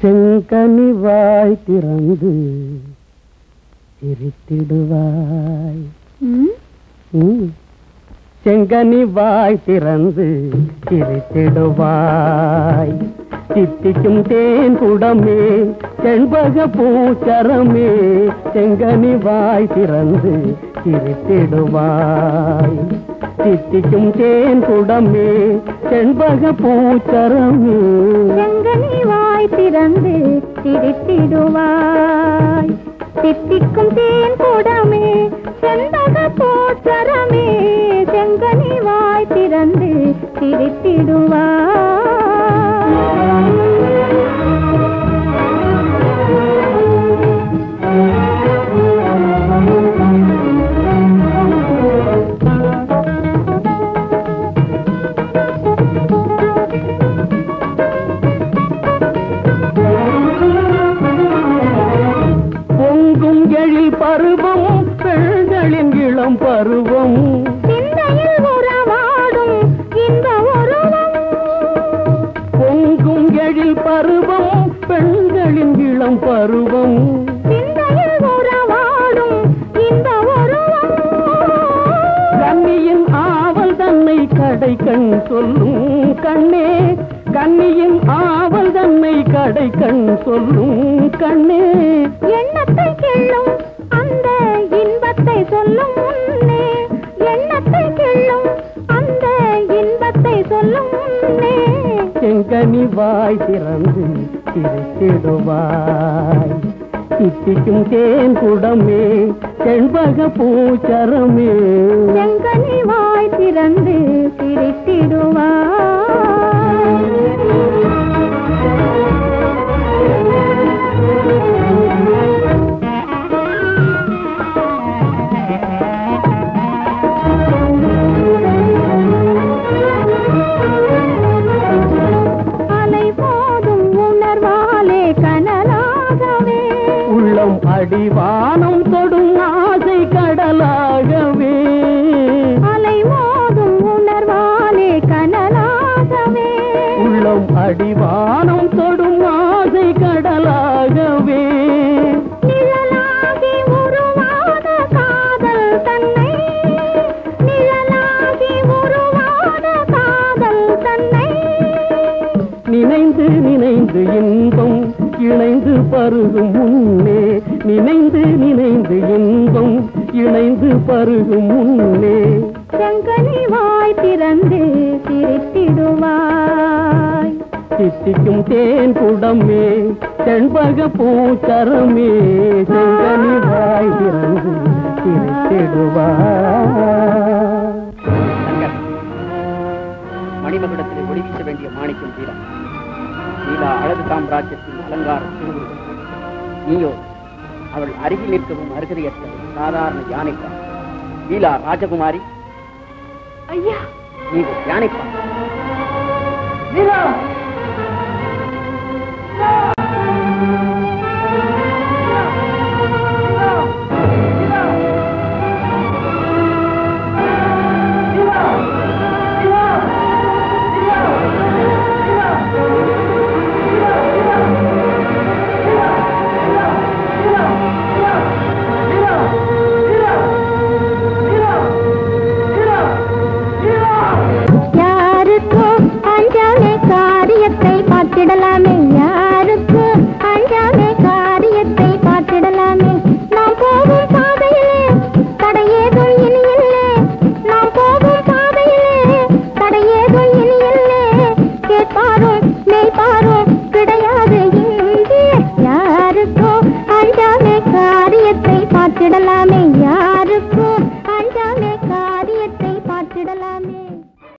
செங்கனி வாய் திறந்து சிரித்திடுவாய் ம்? ம். செங்கனி வாய் திறந்து சிரித்திடுவாய் சித்திக்கும் தேன் குடமே செண்பக பூச்சரமே செங்கனி வாய் திறந்து சிரித்திடுவாய் சித்திக்கும் தேன் குடமே செண்பக பூச்சரமே செங்கனி வாய் திறந்து சிரித்திடுவாய் தித்திக்கும் தேன் கூடமே செண்பக போற்றரமே செங்கனி வாய் திறந்து சிரித்திடுவாய் பொங்கும் எழில் பருவம் பெண்களின் இளம் பருவம் சிந்தையில் உறவாடும் இந்த உருவம் பொங்கும் எழில் பருவம் பெண்களின் இளம் பருவம் சிந்தையில் உறவாடும் இந்த உருவம் கன்னியின் ஆவல் தன்னை கடை கண் சொல்லும் கண்ணே கன்னியின் ஆவல் தன்னை கடை கண் சொல்லும் கண்ணே எண்ணத்தை கிள்ளும் அந்த இன்பத்தை சொல்லும் முன்னே எண்ணத்தை கிள்ளும் அந்த இன்பத்தை சொல்லும் முன்னே செங்கனி வாய் திறந்து சிரித்திடுவாய் சித்திக்கும் தேன் குடமே செண்பக பூச்சரமே செங்கனி வாய் திறந்து சிரித்திடுவாய் அலை போதும் உணர்வாலே கனலாகவே உள்ளம் அடிவானம் தொடும் ஆசை கடலாகவே அலை மோதும் உணர்வாலே கனலாகவே உள்ளம் அடிவானம் தொடும் ஆசை கடலாகவே நிழலாகி உருவான காதல் தன்னை நிழலாகி உருவான காதல் தன்னை நினைந்து நினைந்து இன்பம் இணைந்து பருகும் முன்னே நினைந்து நினைந்து இன்பம் இணைந்து பருகும் முன்னே செங்கனி வாய் திறந்து சிரித்திடுவாய் சித்திக்கும் தேன் குடமே செண்பக பூச்சரமே செங்கனி வாய் திறந்து சிரித்திடுவாய் சங்கர் மணிமகுடத்தில் ஒளி வீச வேண்டிய மாணிக்கம் தீரா நீலா அழகு சாம்ராஜ்யத்தின் அலங்கார திருவுருவம் நீயோ அவள் அருகில் நிற்கவும் அருகதையற்ற ஒரு சாதாரண யானைப்பா லீலா ராஜகுமாரி ஐயா நீ ஒரு யானைப்பா யாருக்கோ அஞ்சாலே காரியத்தை பார்த்திடலாமே